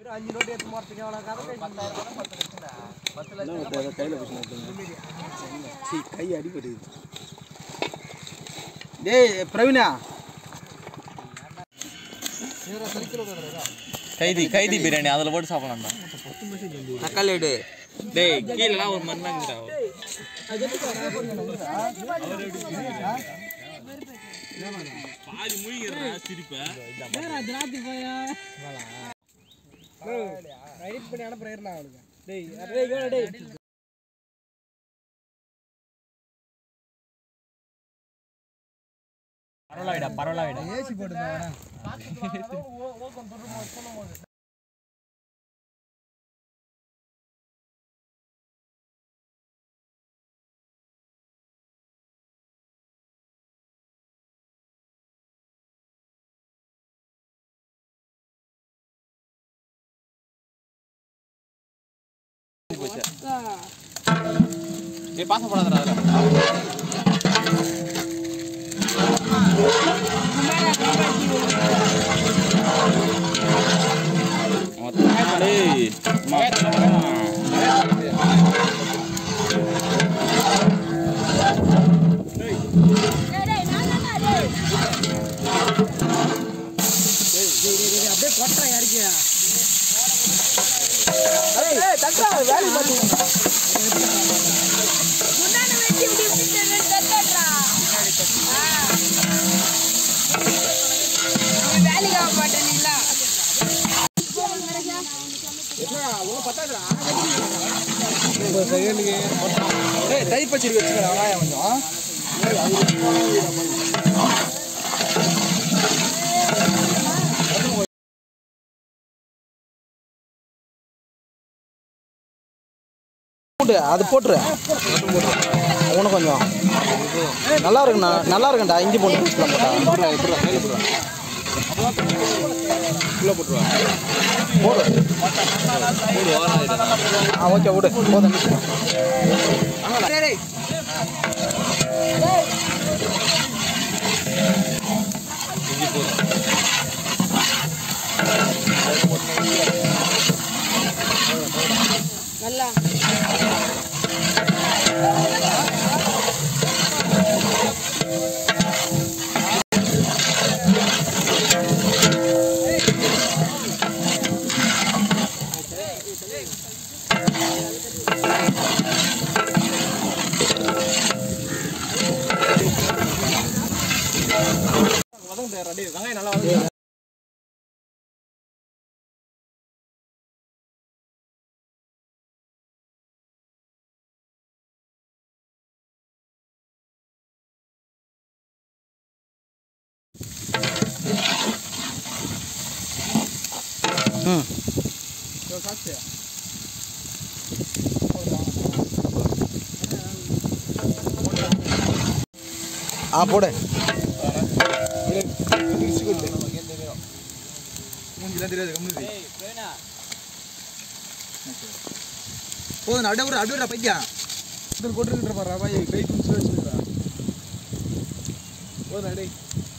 அஞ்சு நோட்டு எடுத்து போறதுக்கு எவ்வளோ கதை என்ன கையில் பிடிச்சி சீ கை அடிபடுது டேய் பிரவீனா கைதி கைதி பிரியாணி அதில் போட்டு சாப்பிடலாம்டா தக்காளி எடு டேய் கீழலாம் ஒரு மண் தான் பாதி மூழ்கிறா சிரிப்பேன் எடிட் பண்ணி அனுப்புறேன் அவனுக்கு டேய் டேய் வேணா டேய் பரவாயில்ல பரவாயில்ல ஏசி போட்டு ஏய் பாச போடாதடா அதில் டேய் அப்படியே கொட்டுறா யாருக்கியா முன்னாடி வெட்டி இப்படி இப்படி தட்டுறா வேலைக்கு ஆக மாட்டேனீங்களா செகண்டுக்கு டேய் டைப் வச்சிருக்க வச்சுக்கிறேன் வெங்காயம் கொஞ்சம் போட்டு அது போட்டுரு உனக்கு கொஞ்சம் நல்லா இருக்குண்ணா நல்லா இருக்குண்டா இஞ்சி போட்டு வச்சுக்கலாம் போட்டா போடு ஆ ஓகே விடு போதும் நல்லா வெங்காயம் நல்லா வந்து ம் ஆ போடு போதும் அடுவுற அடுவுற பையா இதில் கொட்டுக்கிட்டு பாரு பாய் கை குடிச்சு வச்சுக்கிறா போதும் அடே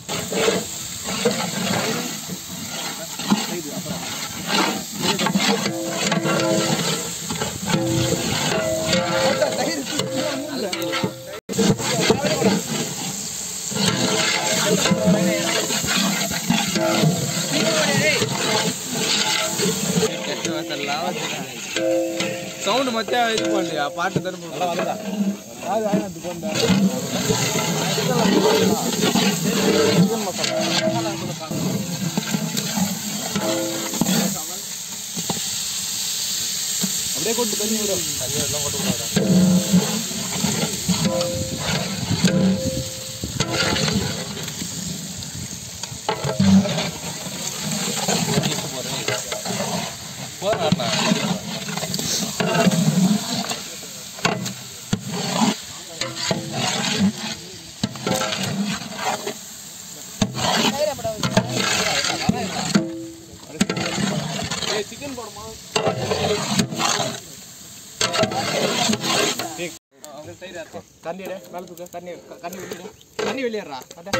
சவுண்ட் மத்தியா இது பண்ணியா பாட்டு தரும் நல்லா வந்துடா அது ஆயிரத்து போண்டா அப்படியே கொண்டு தண்ணி விடும் தண்ணி எல்லாம் கொண்டு விடாதா சிக்கன் போடுமா தண்ணி எடு மேலே தூக்க தண்ணி தண்ணி வெளியிடு தண்ணி வெளியேறா அட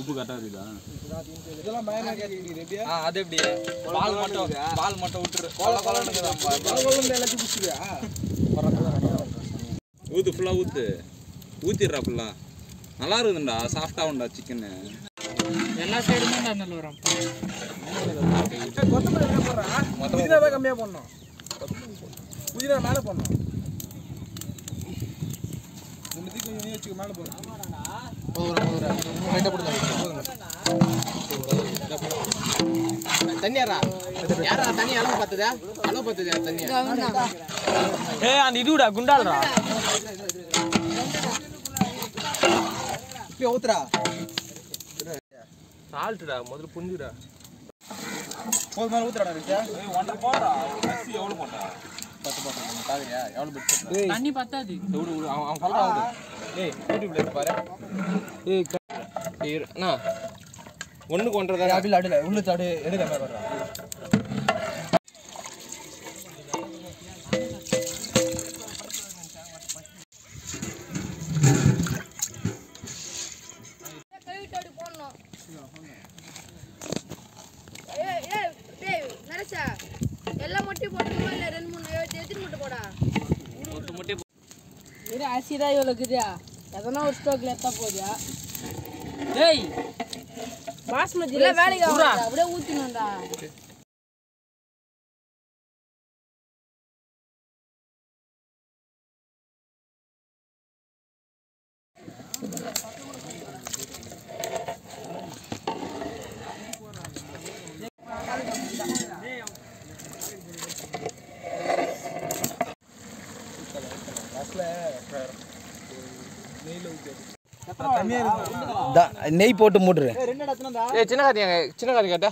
உப்பு கரெக்டாக இருக்குதா இதெல்லாம் பயமா கேட்குறீங்க எப்படியா ஆ அது எப்படி பால் மட்டும் பால் மட்டும் விட்டுரு கொல கொலன்னு இருக்குதாம்மா. எல்லாத்தையும் குடிச்சிருவியா ஊத்து ஃபுல்லாக ஊத்து ஊத்திடுறா ஃபுல்லாக நல்லா இருக்குதுண்டா சாஃப்டாக உண்டா சிக்கனு எல்லா சைடுமே நல்ல வரும் கொத்தமல்லி என்ன போடுறா புதினா தான் கம்மியாக போடணும் புதினா மேலே போடணும் ரெண்டுத்தையும் கொஞ்சம் நீ வச்சுக்க மேலே போடணும் தண்ணியாரா யாரா தண்ணி அளவு பார்த்ததா அளவு பார்த்ததா தண்ணி ஏய் அந்த இதுடா குண்டால்டா இப்படி ஊத்துறா சால்ட்டுடா முதல்ல புரிஞ்சுடா போது மேலே ஊத்துறாடா ரிஷா ஒன்றரை போடுறா அரிசி எவ்வளோ போட்டா பத்து பத்து காவிரியா எவ்வளோ பிடிச்சி தண்ணி பத்தாது விடு விடு அவன் அவன் சொல்கிறான் விடு ஏய் யூடியூப்ல இருக்கு பாரு ஏய் க- ஏய் இரு. அண்ணா ஒன்றுக்கு ஒன்றரை தான் அடியில் அடியில் உள்ள சாடு எடுக்க மாதிரி வர்றா கழுவிட்டு அப்படி போடணும் ஏய், ஏய், டேய், நரேஷா, எல்லா முட்டையும் போடணுமா இல்ல ரெண்டு மூணு எத்தனை எத்தனை முட்டை போடா இது அரிசி தான் இவ்வளோ இருக்குதா எதனா ஒரு ஸ்டோக்கில் எத்தா போதியா டேய் பாஸ்மதி இல்ல வேலைக்கு பூரா ஆகாது. அப்படியே ஊற்றினோண்டா நெய் போட்டு மூடுரு ஏய் சின்ன காரி சின்ன காரி கேட்டா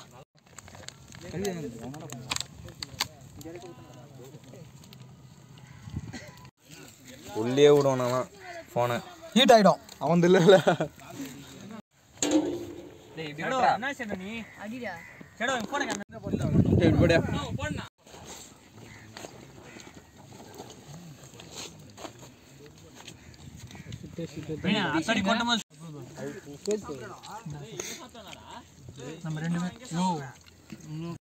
உள்ளே விடுவோம் நான் ஃபோனை ஹீட் ஆகிடும் அவன் இல்லைல்ல அடிடா நம்ம ரெண்டு பேரும்